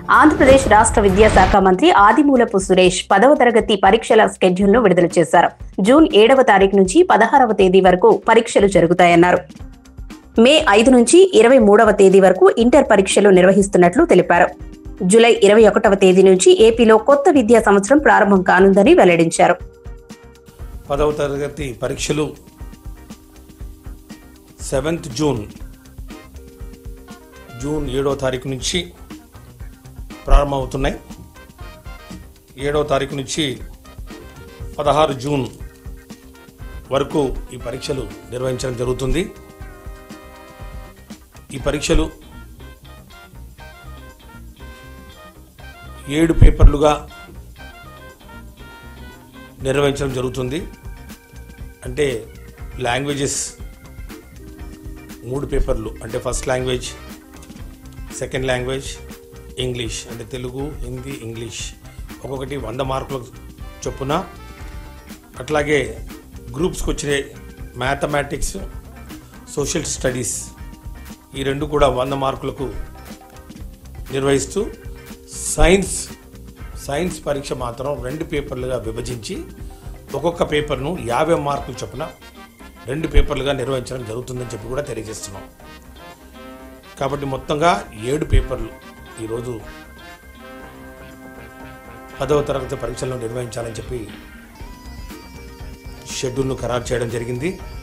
ఆంధ్రప్రదేశ్ రాష్ట్ర విద్యాశాఖ మంత్రి ఆదిమూలపు సురేష్ పదవ తరగతి పరీక్షల స్కెడ్యూల్ను విడుదల చేశారు జూన్ ఏడవ తారీఖు నుంచి పదహారవ తేదీ వరకు పరీక్షలు జరుగుతాయన్నారు మే ఐదు నుంచి ఇరవై మూడవ తేదీ వరకు ఇంటర్ పరీక్షలు నిర్వహిస్తున్నట్లు తెలిపారు జూలై ఇరవై ఒకటవ తేదీ నుంచి ఏపీలో కొత్త విద్యా సంవత్సరం ప్రారంభం కానుందని వెల్లడించారు పదవ తరగతి పరీక్షలు సెవెంత్ జూన్ జూన్ ఏడవ తారీఖు నుంచి ప్రారంభమవుతున్నాయి ఏడవ తారీఖు నుంచి పదహారు జూన్ వరకు ఈ పరీక్షలు నిర్వహించడం జరుగుతుంది ఈ పరీక్షలు ఏడు పేపర్లుగా నిర్వహించడం జరుగుతుంది అంటే లాంగ్వేజెస్ మూడు పేపర్లు అంటే first language second language English అంటే తెలుగు హిందీ ఇంగ్లీష్ ఒక్కొక్కటి వంద మార్కుల చొప్పున అట్లాగే గ్రూప్స్కి వచ్చిన మ్యాథమెటిక్స్ సోషల్ స్టడీస్ ఈ రెండు కూడా వంద మార్కులకు నిర్వహిస్తూ సైన్స్ సైన్స్ పరీక్ష మాత్రం రెండు పేపర్లుగా విభజించి ఒక్కొక్క పేపర్ను యాభై మార్కులు చొప్పున రెండు పేపర్లుగా నిర్వహించడం జరుగుతుందని చెప్పి కూడా తెలియజేస్తున్నాం కాబట్టి మొత్తంగా ఏడు పేపర్లు ఈరోజు పదవ తరగతి పరీక్షలను నిర్వహించాలని చెప్పి షెడ్యూల్ను ఖరారు చేయడం జరిగింది